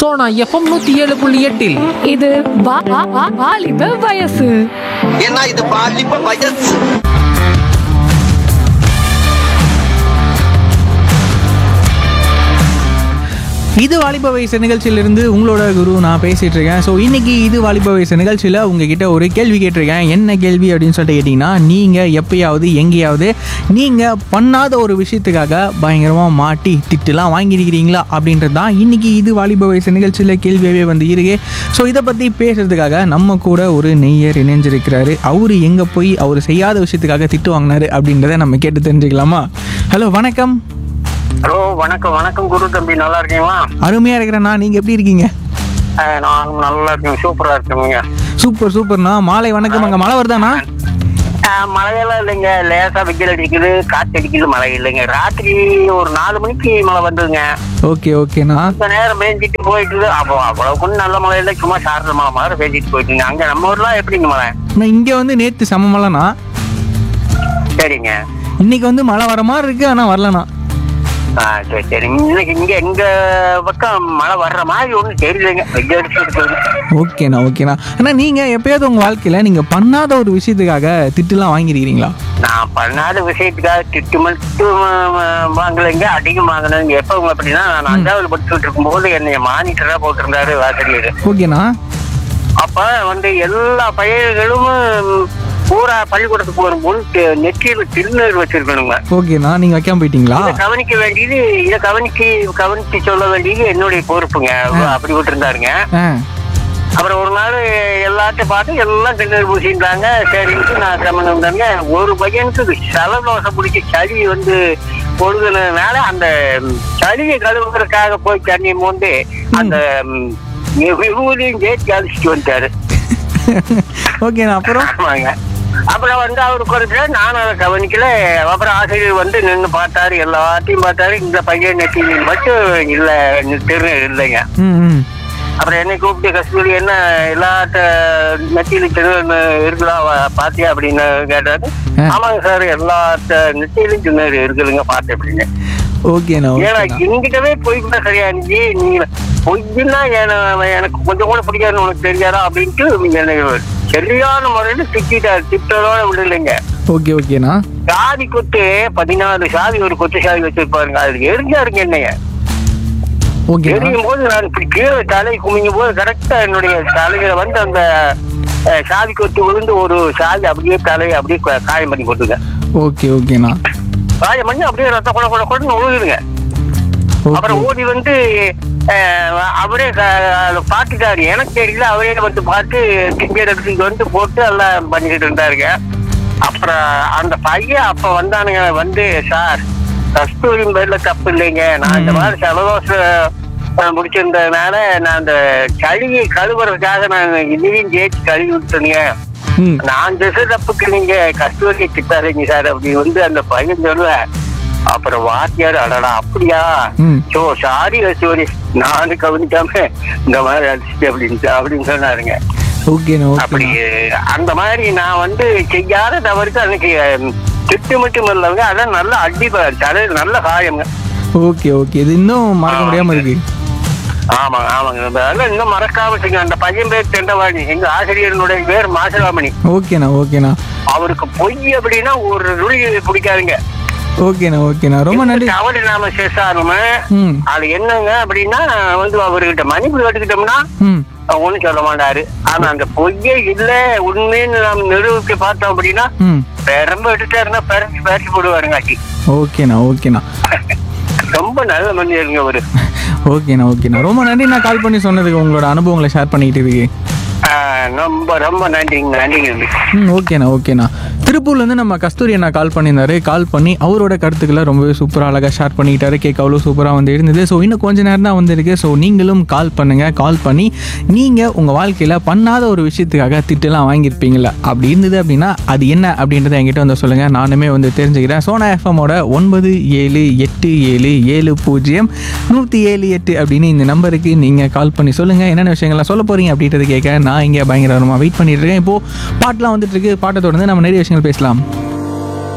Sona FM நூத்தி ஏழு புள்ளி எட்டில் இது வா- வா- வா- வாலிப வயசு ஏன்னா இது பாலிப்ப வயசு இது வாலிப வயசு நிகழ்ச்சியிலிருந்து உங்களோட குரு நான் பேசிட்டு இருக்கேன் ஸோ இன்னைக்கு இது வாலிப வயசு நிகழ்ச்சியில் உங்ககிட்ட ஒரு கேள்வி கேட்டிருக்கேன் என்ன கேள்வி அப்படின்னு சொல்லிட்டு கேட்டிங்கன்னா நீங்கள் எப்பயாவது எங்கேயாவது நீங்கள் பண்ணாத ஒரு விஷயத்துக்காக பயங்கரமாக மாட்டி திட்டுலாம் வாங்கியிருக்கிறீங்களா அப்படின்றது தான் இன்னைக்கு இது வாலிப வயசு நிகழ்ச்சியில் கேள்வியாகவே வந்து இருக்கு ஸோ இதை பற்றி பேசுறதுக்காக நம்ம கூட ஒரு நெய்யர் இணைஞ்சிருக்கிறாரு அவர் எங்கே போய் அவர் செய்யாத விஷயத்துக்காக திட்டு வாங்கினாரு அப்படின்றத நம்ம கேட்டு தெரிஞ்சுக்கலாமா ஹலோ வணக்கம் ஹலோ வணக்கம் வணக்கம் குரு தம்பி நல்லா இருக்கீங்களா அருமையாக இருக்கிறேண்ணா நீங்கள் எப்படி இருக்கீங்க அஹ், நான் நல்லா இருக்கேன் சூப்பரா இருக்கேங்க சூப்பர் சூப்பர்ண்ணா மாலை வணக்கம் அங்கே மழை வருதாண்ணா அஹ், மழையெல்லாம் இல்லைங்க லேசா வெயில் அடிக்குது காத்து அடிக்குது மழை இல்லைங்க ராத்திரி ஒரு நாலு மணிக்கு மழை வந்ததுங்க ஓகே ஓகேண்ணா இந்த நேரம் பேஞ்சிட்டு போயிட்டு அப்போ அவ்வளவுக்கு நல்ல மழை இல்லை சும்மா சாரல் மழை மாதிரி பேஞ்சிட்டு போயிட்டுங்க அங்க நம்ம ஊர்லாம் எப்படிங்க மழை நான் இங்கே வந்து நேற்று செம மழைண்ணா சரிங்க இன்னைக்கு வந்து மழை வர மாதிரி இருக்கு ஆனால் வரலண்ணா ஆ சரி சரி இன்னைக்கு இங்க எங்க பக்கம் மழை வர்ற மாதிரி ஒன்றும் தெரியலைங்க வெயில் அடிச்சுட்டு இருக்குது ஓகேண்ணா ஓகேண்ணா அண்ணா நீங்கள் எப்பயாவது உங்கள் வாழ்க்கையில் நீங்கள் பண்ணாத ஒரு விஷயத்துக்காக திட்டுலாம் வாங்கியிருக்கிறீங்களா நான் பண்ணாத விஷயத்துக்காக திட்டு மட்டும் அஹ், வாங்கலைங்க அதிகம் வாங்கினேங்க எப்ப அப்படின்னா நான் அஞ்சாவது படிச்சுட்டு இருக்கும்போது என்னை மானிட்டரா போட்டிருந்தாரு ஆசிரியர் ஓகேண்ணா அப்ப வந்து எல்லா பயிர்களும் பூரா பள்ளிக்கூடத்துக்கு வரும்போது தெ- நெற்றியில திருநீர் வச்சிருக்கணுங்க ஓகேண்ணா நீங்கள் வைக்காம போயிட்டீங்களா இதை கவனிக்க வேண்டியது இதை கவனிச்சு கவனிச்சு சொல்ல வேண்டியது என்னுடைய பொறுப்புங்க அப்படி விட்டுருந்தாருங்க ஆ அப்புறம் ஒரு நாள் எல்லாத்தையும் பார்த்து எல்லாம் திருநீர் பூசிட்டாங்க சரின்ட்டு நான் கம்மன் வந்தாங்க ஒரு பையனுக்கு சலதோசை பிடிச்சி சளி வந்து பொழுதுனால அந்த ம், சளியை கழுவுறதுக்காக போய் தண்ணி மோந்து அந்த ம், விபூதியும் சேர்த்து அழிச்சிட்டு வந்துட்டாரு ஓகேண்ணா அப்புறம் ஆமாங்க அப்புறம் வந்து அவரு குறைச்ச நானும் அதை கவனிக்கல அப்புறம் ஆசிரியர் வந்து நின்று பார்த்தாரு எல்லாத்தையும் பார்த்தாரு இந்த பையன் நெத்தி மட்டும் இல்ல திருநீர் இல்லைங்க ம் ம் அப்புறம் என்னை கூப்பிட்டு கஸ்தூரி என்ன எல்லாத்த நெத்தியில திருநெல் இருக்குதா வ- பாத்தியா அப்படின்னு கேட்டாரு ஆ. ஆமாங்க சார் எல்லாத்த நெத்தியிலும் திருநெல் இருக்குதுங்க பார்த்தேன் அப்படின்னு ஓகேண்ணா ஏன்னா ஓகேண்ணா எங்கிட்டவே பொய் கூட சரியா இருந்துச்சு நீங்க பொய்னா என- எனக்கு கொஞ்சம் கூட பிடிக்காதுன்னு உனக்கு தெரியாதா அப்படின்ட்டு என்னை சரியான முறையில திட்டாரு திட்டதோட விடலைங்க ஓகே ஓகேண்ணா சாதி கொத்து பதினாலு சாதி ஒரு கொத்து சாதி வச்சிருப்பாருங்க அது எரிஞ்சாருங்க என்னைய ஓகேண்ணா எரியும் போது நான் இப்படி கீழே தலை குமிங்கும் போது கரெக்டா என்னுடைய தலையில வந்து அந்த அஹ், சாதி கொத்து விழுந்து ஒரு சாதி அப்படியே தலையை அப்படியே கா- காயம் பண்ணி போட்டுங்க ஓகே ஓகேண்ணா காயம் பண்ணி அப்படியே ரத்த கொட கொட கொடன்னு விழுதுங்க அப்புறம் ஓகே ஓடி வந்து அஹ், அவரே க- பார்த்துட்டாரு எனக்கு தெரியல அவரே வந்து பார்த்து டிக்கெட் எடுத்துட்டு வந்து போட்டு எல்லாம் பண்ணிக்கிட்டு இருந்தாருங்க அப்புறம் அந்த பையன் அப்ப வந்தானுங்க வந்து சார் கஸ்தூரின் பேர்ல தப்பு இல்லைங்க நான் இந்த மாதிரி சலதோஷ முடிச்சிருந்ததுனால நான் அந்த சளியை கழுவுறதுக்காக நான் இதையும் சேர்த்து கழுவி விட்டுனுங்க ம் நான் திசை தப்புக்கு நீங்க கஸ்தூரி திட்டாதீங்க சார் அப்படி வந்து அந்த பையன் சொல்லுவேன் அப்புறம் வாத்தியார் அடடா அப்படியா ம் சோ சாரி கஸ்தூரி நானும் கவனிக்காம இந்த மாதிரி அடிச்சுட்டு அப்படின்னு அப்படின்னு சொன்னாருங்க ஓகேண்ணா அப்படி ஓகேண்ணா அந்த மாதிரி நான் வந்து செய்யாத தவறுக்கு அன்னைக்கு ஹம், திட்டு மட்டும் இல்லைங்க அதான் நல்ல அடி தலையில் நல்ல காயங்க ஓகே ஓகே இது இன்னும் மறக்க முடியாமல் இருக்கு ஆமாங்க ஆமாங்க அதெல்லாம் இன்னும் மறக்காம வச்சுங்க அந்த பையன் பேர் தெண்டவாணி எங்க ஆசிரியர்களுடைய பேர் மாசிலாமணி ஓகேண்ணா ஓகேண்ணா அவருக்கு பொய் அப்படின்னா ஒரு நுழி பிடிக்காதுங்க ஓகேண்ணா ஓகேண்ணா ரொம்ப நன்றி தவறு நாம சேசாருமே ம் அது என்னங்க அப்படின்னா வந்து அவர்கிட்ட மன்னிப்பு கேட்டுக்கிட்டோம்னா ம் ஒண்ணும் சொல்ல மாட்டாரு ஆனா அந்த பொய்யே இல்ல உண்மைன்னு நாம் நிரூபிக்க பார்த்தோம் அப்படின்னா ம் பெரம்ப எடுத்தாருன்னா பெரம்பி பேசி போடுவாருங்க ஆச்சி ஓகேண்ணா ஓகேண்ணா ரொம்ப நல்ல மனிதருங்க அவரு ஓகேண்ணா ஓகேண்ணா ரொம்ப நன்றி நான் கால் பண்ணி சொன்னதுக்கு உங்களோட அனுபவங்களை ஷேர் பண்ணிக்கிட்டு இருக்கு ஆஹ் ரொம்ப ரொம்ப நன்றிங்க நன்றிங்க தம்பி. ம் ஓகேண்ணா ஓகேண்ணா திருப்பூர்லேருந்து நம்ம கஸ்தூரி அண்ணா கால் பண்ணியிருந்தாரு கால் பண்ணி அவரோட கருத்துக்களை ரொம்பவே சூப்பராக அழகாக ஷேர் பண்ணிக்கிட்டாரு கேட்க அவ்வளோ சூப்பராக வந்து இருந்தது ஸோ இன்னும் கொஞ்ச நேரம் தான் வந்திருக்கு ஸோ நீங்களும் கால் பண்ணுங்கள் கால் பண்ணி நீங்கள் உங்கள் வாழ்க்கையில் பண்ணாத ஒரு விஷயத்துக்காக திட்டுலாம் வாங்கியிருப்பீங்களா அப்படி இருந்தது அப்படின்னா அது என்ன அப்படின்றத என்கிட்ட வந்து சொல்லுங்கள் நானுமே வந்து தெரிஞ்சுக்கிறேன் சோனா எஃப்எம்மோட ஒன்பது ஏழு எட்டு ஏழு ஏழு பூஜ்ஜியம் நூற்றி ஏழு எட்டு அப்படின்னு இந்த நம்பருக்கு நீங்கள் கால் பண்ணி சொல்லுங்கள் என்னென்ன விஷயங்கள்லாம் சொல்ல போகிறீங்க அப்படின்றத கேட்க நான் இங்கே பயங்கரமாக வெயிட் பண்ணிட்டு இருக்கேன் இப்போது பாட்டெலாம் வந்துட்டு இருக்கு பாட்டை தொடர்ந்து நம்ம நிறைய விஷயங்கள் பேசலாம்